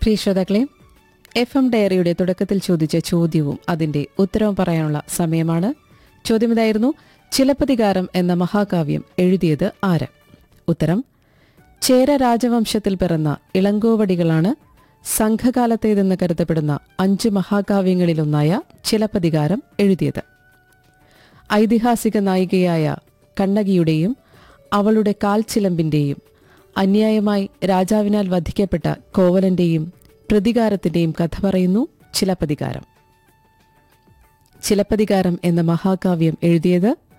പ്രിയ ശ്രോതാക്കളെ F M ഡയറിയുടെ തുടക്കത്തിൽ ചോദിച്ച ചോദ്യവും അതിന്റെ ഉത്തരവും പറയാനുള്ള സമയമാണ് ചോദ്യം ഇതായിരുന്നു ചിലപ്പതികാരം എന്ന മഹാകാവ്യം എഴുതിയത് ആര് ഉത്തരം ചേര രാജവംശത്തിൽ പിറന്ന ഇളങ്കോവടികളാണ് സംഘകാലത്തേതെന്ന് കരുതപ്പെടുന്ന അഞ്ച് മഹാകാവ്യങ്ങളിലൊന്നായ ചിലപ്പതികാരം എഴുതിയത് ഐതിഹാസിക നായികയായ കണ്ണകിയുടെയും അവളുടെ കാൽച്ചിലമ്പിന്റെയും അന്യായമായി രാജാവിനാൽ വധിക്കപ്പെട്ട കോവലന്റെയും പ്രതികാരത്തിന്റെയും കഥ പറയുന്നു ചിലപ്പതികാരം ചിലപ്പതികാരം എന്ന മഹാകാവ്യം എഴുതിയത്